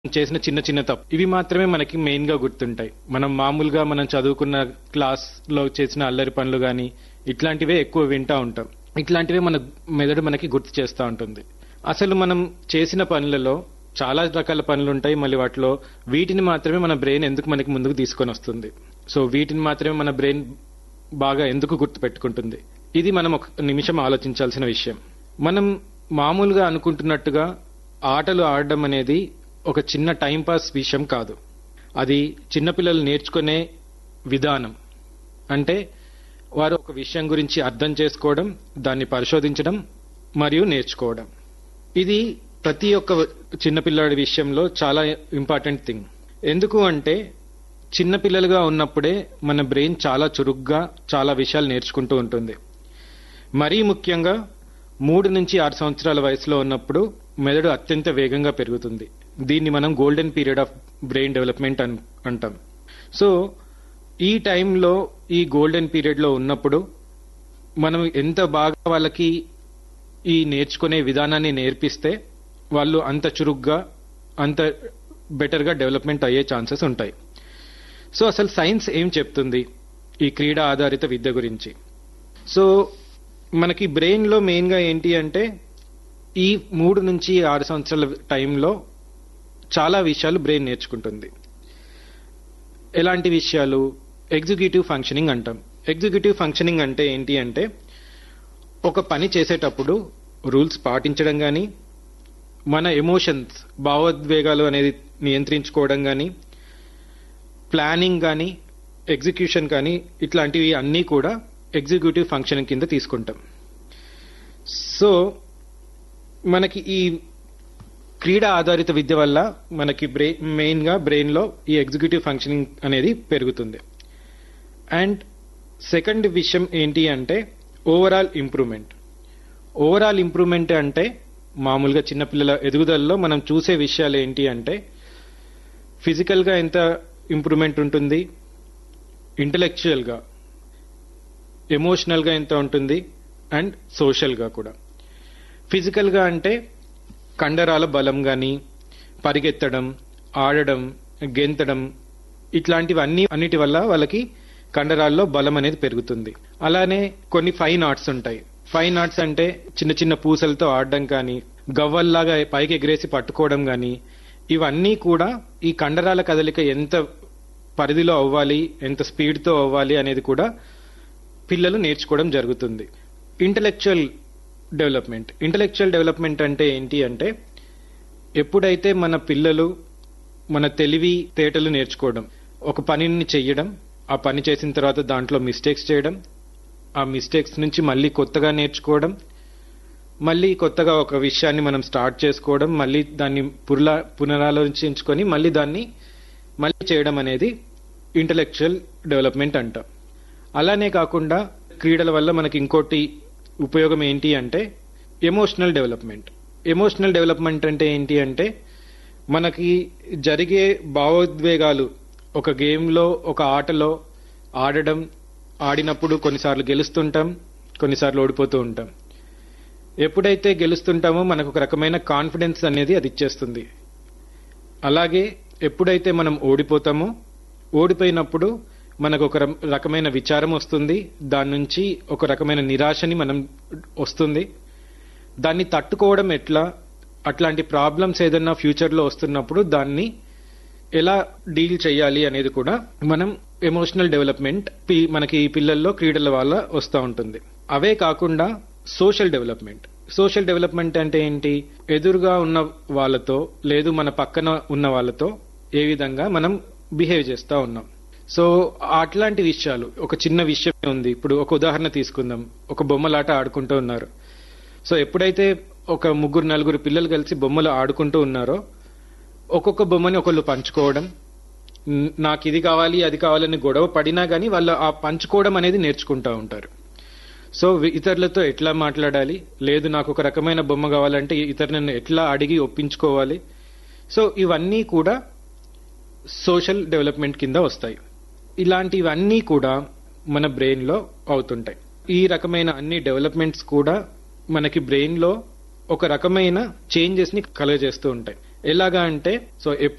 చేసిన చిన్న చిన్న తప్పు ఇవి మాత్రమే మనకి మెయిన్ గా గుర్తుంటాయి మనం మామూలుగా మనం చదువుకున్న క్లాస్ లో చేసిన అల్లరి పనులు గాని ఇట్లాంటివే ఎక్కువ వింటా ఉంటాం ఇట్లాంటివే మన మెదడు మనకి గుర్తు చేస్తూ ఉంటుంది అసలు మనం చేసిన పనులలో చాలా రకాల పనులు ఉంటాయి మళ్ళీ వాటిలో వీటిని మాత్రమే మన బ్రెయిన్ ఎందుకు మనకి ముందుకు తీసుకొని వస్తుంది సో వీటిని మాత్రమే మన బ్రెయిన్ బాగా ఎందుకు గుర్తు పెట్టుకుంటుంది ఇది మనం ఒక నిమిషం ఆలోచించాల్సిన విషయం మనం మామూలుగా అనుకుంటున్నట్టుగా ఆటలు ఆడడం అనేది ఒక చిన్న టైంపాస్ విషయం కాదు అది చిన్నపిల్లలు నేర్చుకునే విధానం అంటే వారు ఒక విషయం గురించి అర్థం చేసుకోవడం దాన్ని పరిశోధించడం మరియు నేర్చుకోవడం ఇది ప్రతి ఒక్క చిన్నపిల్లాడి విషయంలో చాలా ఇంపార్టెంట్ థింగ్ ఎందుకు అంటే చిన్నపిల్లలుగా ఉన్నప్పుడే మన బ్రెయిన్ చాలా చురుగ్గా చాలా విషయాలు నేర్చుకుంటూ ఉంటుంది మరీ ముఖ్యంగా మూడు నుంచి ఆరు సంవత్సరాల వయసులో ఉన్నప్పుడు మెదడు అత్యంత వేగంగా పెరుగుతుంది దీన్ని మనం golden period of brain development అన్ అంటాం సో ఈ టైంలో ఈ గోల్డెన్ పీరియడ్లో ఉన్నప్పుడు మనం ఎంత బాగా వాళ్ళకి ఈ నేర్చుకునే విధానాన్ని నేర్పిస్తే వాళ్ళు అంత చురుగ్గా అంత బెటర్గా డెవలప్మెంట్ అయ్యే ఛాన్సెస్ ఉంటాయి సో అసలు సైన్స్ ఏం చెప్తుంది ఈ క్రీడా ఆధారిత విద్య గురించి సో మనకి బ్రెయిన్లో మెయిన్గా ఏంటి అంటే ఈ మూడు నుంచి ఆరు సంవత్సరాల టైంలో చాలా విషయాలు బ్రెయిన్ నేర్చుకుంటుంది ఎలాంటి విషయాలు ఎగ్జిక్యూటివ్ ఫంక్షనింగ్ అంటాం ఎగ్జిక్యూటివ్ ఫంక్షనింగ్ అంటే ఏంటి అంటే ఒక పని చేసేటప్పుడు రూల్స్ పాటించడం కానీ మన ఎమోషన్స్ భావోద్వేగాలు అనేది నియంత్రించుకోవడం కానీ ప్లానింగ్ కానీ ఎగ్జిక్యూషన్ కానీ ఇట్లాంటివి అన్నీ కూడా ఎగ్జిక్యూటివ్ ఫంక్షన్ కింద తీసుకుంటాం సో మనకి ఈ క్రీడా ఆధారిత విద్య వల్ల మనకి బ్రె మెయిన్గా బ్రెయిన్లో ఈ ఎగ్జిక్యూటివ్ ఫంక్షనింగ్ అనేది పెరుగుతుంది అండ్ సెకండ్ విషయం ఏంటి అంటే ఓవరాల్ ఇంప్రూవ్మెంట్ ఓవరాల్ ఇంప్రూవ్మెంట్ అంటే మామూలుగా చిన్నపిల్లల ఎదుగుదలలో మనం చూసే విషయాలు ఏంటి అంటే ఫిజికల్గా ఎంత ఇంప్రూవ్మెంట్ ఉంటుంది ఇంటలెక్చువల్గా ఎమోషనల్గా ఎంత ఉంటుంది అండ్ సోషల్గా కూడా ఫిజికల్గా అంటే కండరాల బలం కానీ పరిగెత్తడం ఆడడం గెంతడం ఇట్లాంటివన్నీ అన్నిటి వల్ల వాళ్ళకి కండరాల్లో బలం అనేది పెరుగుతుంది అలానే కొన్ని ఫైన్ ఆర్ట్స్ ఉంటాయి ఫైన్ ఆర్ట్స్ అంటే చిన్న చిన్న పూసలతో ఆడడం కానీ గవ్వల్లాగా పైకి ఎగిరేసి పట్టుకోవడం కానీ ఇవన్నీ కూడా ఈ కండరాల కదలిక ఎంత పరిధిలో అవ్వాలి ఎంత స్పీడ్తో అవ్వాలి అనేది కూడా పిల్లలు నేర్చుకోవడం జరుగుతుంది ఇంటలెక్చువల్ డెవలప్మెంట్ ఇంటలెక్చువల్ డెవలప్మెంట్ అంటే ఏంటి అంటే ఎప్పుడైతే మన పిల్లలు మన తెలివి తేటలు నేర్చుకోవడం ఒక పనిని చెయ్యడం ఆ పని చేసిన తర్వాత దాంట్లో మిస్టేక్స్ చేయడం ఆ మిస్టేక్స్ నుంచి మళ్ళీ కొత్తగా నేర్చుకోవడం మళ్ళీ కొత్తగా ఒక విషయాన్ని మనం స్టార్ట్ చేసుకోవడం మళ్ళీ దాన్ని పునరా పునరాలోచించుకొని మళ్ళీ దాన్ని మళ్ళీ చేయడం అనేది ఇంటలెక్చువల్ డెవలప్మెంట్ అంటాం అలానే కాకుండా క్రీడల వల్ల మనకి ఇంకోటి ఉపయోగం ఏంటి అంటే ఎమోషనల్ డెవలప్మెంట్ ఎమోషనల్ డెవలప్మెంట్ అంటే ఏంటి అంటే మనకి జరిగే భావోద్వేగాలు ఒక గేమ్లో ఒక ఆటలో ఆడడం ఆడినప్పుడు కొన్నిసార్లు గెలుస్తుంటాం కొన్నిసార్లు ఓడిపోతూ ఉంటాం ఎప్పుడైతే గెలుస్తుంటామో మనకు ఒక రకమైన కాన్ఫిడెన్స్ అనేది అది ఇచ్చేస్తుంది అలాగే ఎప్పుడైతే మనం ఓడిపోతామో ఓడిపోయినప్పుడు మనకు ఒక రకమైన విచారం వస్తుంది దాని నుంచి ఒక రకమైన నిరాశని మనం వస్తుంది దాన్ని తట్టుకోవడం ఎట్లా అట్లాంటి ప్రాబ్లమ్స్ ఏదన్నా ఫ్యూచర్లో వస్తున్నప్పుడు దాన్ని ఎలా డీల్ చేయాలి అనేది కూడా మనం ఎమోషనల్ డెవలప్మెంట్ మనకి ఈ పిల్లల్లో క్రీడల వల్ల వస్తూ ఉంటుంది అవే కాకుండా సోషల్ డెవలప్మెంట్ సోషల్ డెవలప్మెంట్ అంటే ఏంటి ఎదురుగా ఉన్న వాళ్ళతో లేదు మన పక్కన ఉన్న వాళ్ళతో ఏ విధంగా మనం బిహేవ్ చేస్తూ ఉన్నాం సో అట్లాంటి విషయాలు ఒక చిన్న విషయం ఉంది ఇప్పుడు ఒక ఉదాహరణ తీసుకుందాం ఒక బొమ్మలాట ఆడుకుంటూ ఉన్నారు సో ఎప్పుడైతే ఒక ముగ్గురు నలుగురు పిల్లలు కలిసి బొమ్మలు ఆడుకుంటూ ఉన్నారో ఒక్కొక్క బొమ్మని ఒకళ్ళు పంచుకోవడం నాకు ఇది కావాలి అది కావాలని గొడవ పడినా కానీ వాళ్ళు ఆ పంచుకోవడం అనేది నేర్చుకుంటూ ఉంటారు సో ఇతరులతో ఎట్లా మాట్లాడాలి లేదు నాకు ఒక రకమైన బొమ్మ కావాలంటే ఇతరులను ఎట్లా అడిగి ఒప్పించుకోవాలి సో ఇవన్నీ కూడా సోషల్ డెవలప్మెంట్ కింద వస్తాయి ఇలాంటివన్నీ కూడా మన బ్రెయిన్లో అవుతుంటాయి ఈ రకమైన అన్ని డెవలప్మెంట్స్ కూడా మనకి బ్రెయిన్లో ఒక రకమైన చేంజెస్ ని కలగజేస్తూ ఉంటాయి ఎలాగా అంటే సో ఎప్పుడు